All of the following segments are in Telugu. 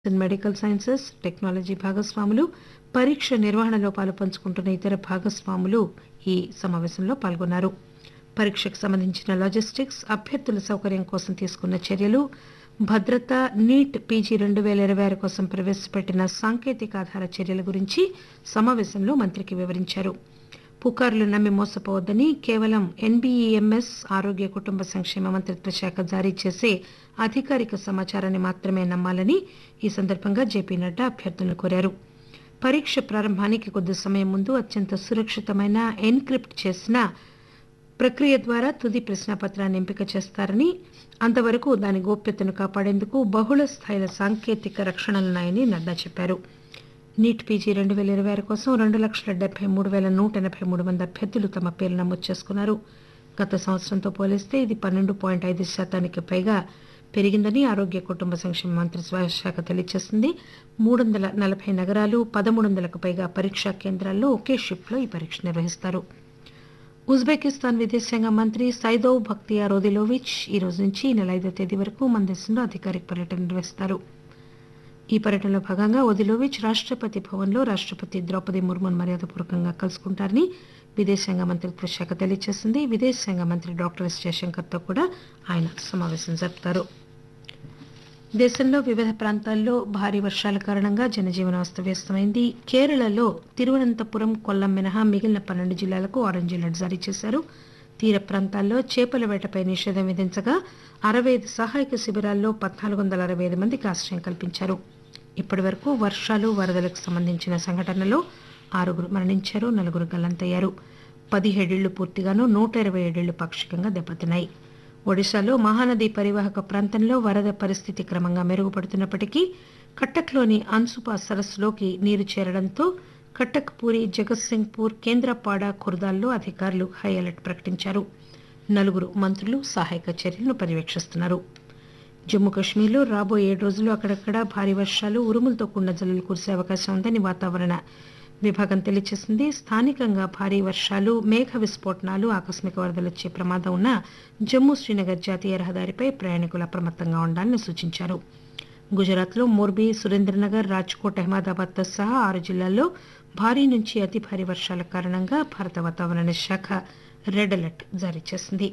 మెడికల్ సైన్సెస్ టెక్నాలజీ భాగస్వాములు పరీక్ష నిర్వహణలో పాలుపంచుకుంటున్న ఇతర భాగస్వాములు ఈ సమావేశంలో పాల్గొన్నారు పరీక్షకు సంబంధించిన లాజిస్టిక్స్ అభ్యర్థుల సౌకర్యం కోసం తీసుకున్న చర్యలు భద్రత నీట్ పీజీ రెండు పేల ఇరవై ఆరు కోసం ప్రవేశపెట్టిన సాంకేతిక ఆధార చర్యల గురించి సమావేశంలో మంత్రికి వివరించారు పుకార్లు నమ్మి మోసపోవద్దని కేవలం ఎన్బీఈఎంఎస్ ఆరోగ్య కుటుంబ సంక్షేమ మంత్రిత్వ శాఖ జారీ చేసే అధికారిక సమాచారాన్ని మాత్రమే నమ్మాలని ఈ సందర్భంగా జేపీ నడ్డా అభ్యర్థులను కోరారు పరీక్ష ప్రారంభానికి కొద్ది సమయం ముందు అత్యంత సురక్షితమైన ఎన్క్రిప్ట్ చేసిన ప్రక్రియ ద్వారా తుది ప్రశ్నాపత్రాన్ని ఎంపిక చేస్తారని అంతవరకు దాని గోప్యతను కాపాడేందుకు బహుళ స్థాయిల సాంకేతిక రక్షణలున్నాయని నడ్డా చెప్పారు నీట్ పీజీ రెండు వేల ఇరవై ఆరు కోసం రెండు లక్షల డెబ్బై మూడు వేల నూట ఎనభై మూడు మంది అభ్యర్థులు తమ పేర్లు నమోదు చేసుకున్నారు గత సంవత్సరంతో పోలిస్తే ఇది పన్నెండు పాయింట్ ఐదు శాతానికి పైగా పెరిగిందని ఆరోగ్య కుటుంబ సంక్షేమ మంత్రిత్వ శాఖ తెలియజేసింది మూడు వందల నలభై నగరాలు పదమూడు వందలకు పైగా పరీక్షా కేంద్రాల్లో ఒకే షిఫ్ట్లో ఈ పరీక్ష నిర్వహిస్తారు ఉజ్బెకిస్తాన్ విదేశాంగ మంత్రి సైదోవ్ భక్తియార్ ఒదిలోవిచ్ ఈ రోజు నుంచి ఈ నెల ఐదో తేదీ వరకు మన దేశంలో అధికారిక పర్యటన నిర్వహిస్తారు ఈ పర్యటనలో భాగంగా ఒదిలోవిచ్ రాష్టపతి భవన్లో రాష్టపతి ద్రౌపది ముర్మును మర్యాదపూర్వకంగా కలుసుకుంటారని విదేశాంగ మంత్రిత్వ శాఖ తెలియజేసింది విదేశాంగ మంత్రి డాక్టర్ ఎస్ జయశంకర్తో కూడా ఆయన సమావేశం జరుపుతారు దేశంలో వివిధ ప్రాంతాల్లో భారీ వర్షాల కారణంగా జనజీవనం అస్తవ్యస్తమైంది కేరళలో తిరువనంతపురం కొల్లం మినహా మిగిలిన పన్నెండు జిల్లాలకు ఆరెంజ్ అలర్ట్ జారీ చేశారు తీర ప్రాంతాల్లో చేపల వేటపై నిషేధం విధించగా అరవై ఐదు సహాయక శిబిరాల్లో పద్నాలుగు వందల అరవై ఐదు మందికి ఆశ్రయం కల్పించారు ఇప్పటి వరకు వర్షాలు వరదలకు సంబంధించిన సంఘటనలో ఆరుగురు మరణించారు నలుగురు గల్లంతయ్యారు పదిహేడేళ్లు పూర్తిగాను నూట ఇరవై ఏడేళ్లు పాక్షికంగా దెబ్బతిన్నాయి ఒడిశాలో మహానది పరివాహక ప్రాంతంలో వరద పరిస్థితి క్రమంగా మెరుగుపడుతున్నప్పటికీ కట్టక్లోని అన్సుపా సరస్సులోకి నీరు చేరడంతో కట్టక్ పూరి జగత్సింగ్పూర్ కేంద్రపాడ ఖుర్దాల్లో అధికారులు హై అలర్ట్ ప్రకటించారు నలుగురు మంత్రులు సహాయక చర్యలను పర్యవేక్షిస్తున్నారు జమ్మూ కాశ్మీర్లో రాబోయే ఏడు రోజులు అక్కడక్కడ భారీ వర్షాలు ఉరుములతో కూడిన జల్లులు కురిసే అవకాశం ఉందని వాతావరణ విభాగం తెలియజేసింది స్థానికంగా భారీ వర్షాలు మేఘ విస్ఫోటనాలు ఆకస్మిక వరదలు వచ్చే ప్రమాదం ఉన్న జమ్మూ శ్రీనగర్ జాతీయ రహదారిపై ప్రయాణికులు అప్రమత్తంగా ఉండాలని సూచించారు గుజరాత్లో మోర్బీ సురేంద్రనగర్ రాజ్కోట్ అహ్మదాబాద్తో సహా ఆరు జిల్లాల్లో భారీ నుంచి అతి భారీ వర్షాల కారణంగా భారత వాతావరణ శాఖ రెడ్ అలర్ట్ జారీ చేసింది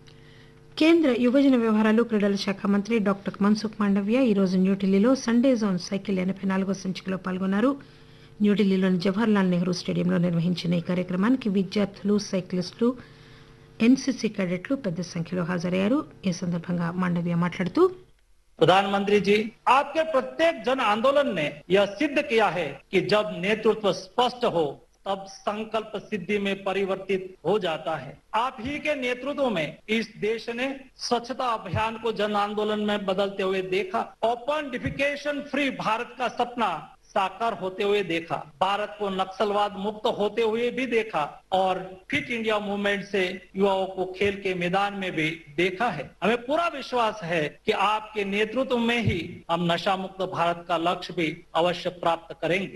కేంద్ర యువజన వ్యవహారాలు క్రీడల శాఖ మంత్రి డాక్టర్ మన్సుఖ్ మాండవ్య ఈరోజు న్యూఢిల్లీలో సండే జోన్ సైకిల్ ఎనభై నాలుగో సంచికలో పాల్గొన్నారు న్యూఢిల్లీలోని జవహర్లాల్ నెహ్రూ స్టేడియంలో నిర్వహించిన ఈ కార్యక్రమానికి విద్యార్థులు సైక్లిస్టులు ఎన్సీసీ క్యాడెట్లు పెద్ద సంఖ్యలో హాజరయ్యారు ఈ సందర్భంగా మాండవ్య మాట్లాడుతూ प्रधानमंत्री जी आपके प्रत्येक जन आंदोलन ने यह सिद्ध किया है कि जब नेतृत्व स्पष्ट हो तब संकल्प सिद्धि में परिवर्तित हो जाता है आप ही के नेतृत्व में इस देश ने स्वच्छता अभियान को जन आंदोलन में बदलते हुए देखा ओपन डिफिकेशन फ्री भारत का सपना साकार होते हुए देखा भारत को नक्सलवाद मुक्त होते हुए भी देखा और फिट इंडिया मूवमेंट से युवाओं को खेल के मैदान में भी देखा है हमें पूरा विश्वास है कि आपके नेतृत्व में ही हम नशा मुक्त भारत का लक्ष्य भी अवश्य प्राप्त करेंगे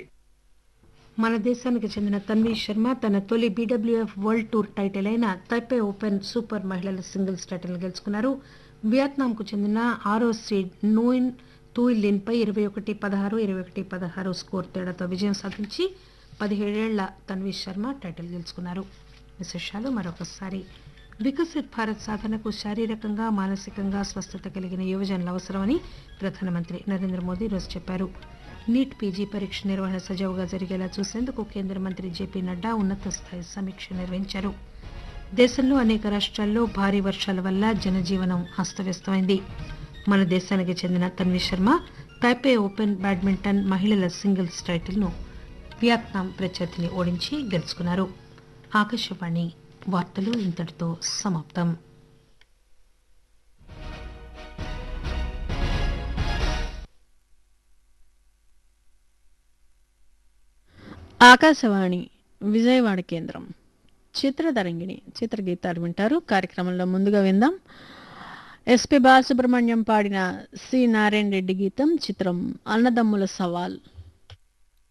మన దేశానికి చెందిన తన్వీ శర్మ తన తొలి బీడబ్ల్యూఎఫ్ వరల్డ్ టూర్ టైటిల్ అయిన తైపే ఓపెన్ సూపర్ మహిళల సింగిల్స్ టైటిల్ గెలుచుకున్నారు వియత్నాంకు చెందిన ఆరో సీడ్ నోయిన్ తూయిలిన్ పై ఇరవై ఒకటి పదహారు ఇరవై ఒకటి పదహారు స్కోర్ తేడాతో విజయం సాధించి పదిహేడేళ్ల తన్వీ శర్మ టైటిల్ గెలుచుకున్నారు విశేషాలు మరొకసారి వికసిత్ భారత్ సాధనకు శారీరకంగా మానసికంగా స్వస్థత కలిగిన యువజనులు అవసరమని ప్రధానమంత్రి నరేంద్ర మోదీ రోజు చెప్పారు నీట్ పీజీ పరీక్ష నిర్వహణ సజావుగా జరిగేలా చూసేందుకు కేంద్ర మంత్రి జేపీ నడ్డా ఉన్నత స్థాయి సమీక్ష నిర్వహించారు దేశంలో అనేక రాష్ట్రాల్లో భారీ వర్షాల వల్ల జనజీవనం అస్తవ్యస్తమైంది మన దేశానికి చెందిన Tanvi Sharma Taipei open badminton మహిళల సింగిల్స్ టైటిల్ను వియత్నాం ప్రత్యర్థిని ఓడించి గెలుచుకున్నారు ఆకాశవాణి వార్తలు ఇంతటితో సమాప్తం ఆకాశవాణి విజయవాడ కేంద్రం చిత్రతరంగిణి చిత్రగీతాలు వింటారు కార్యక్రమంలో ముందుగా విందాం ఎస్పి బాలసుబ్రహ్మణ్యం పాడిన సి నారాయణ రెడ్డి గీతం చిత్రం అన్నదమ్ముల సవాల్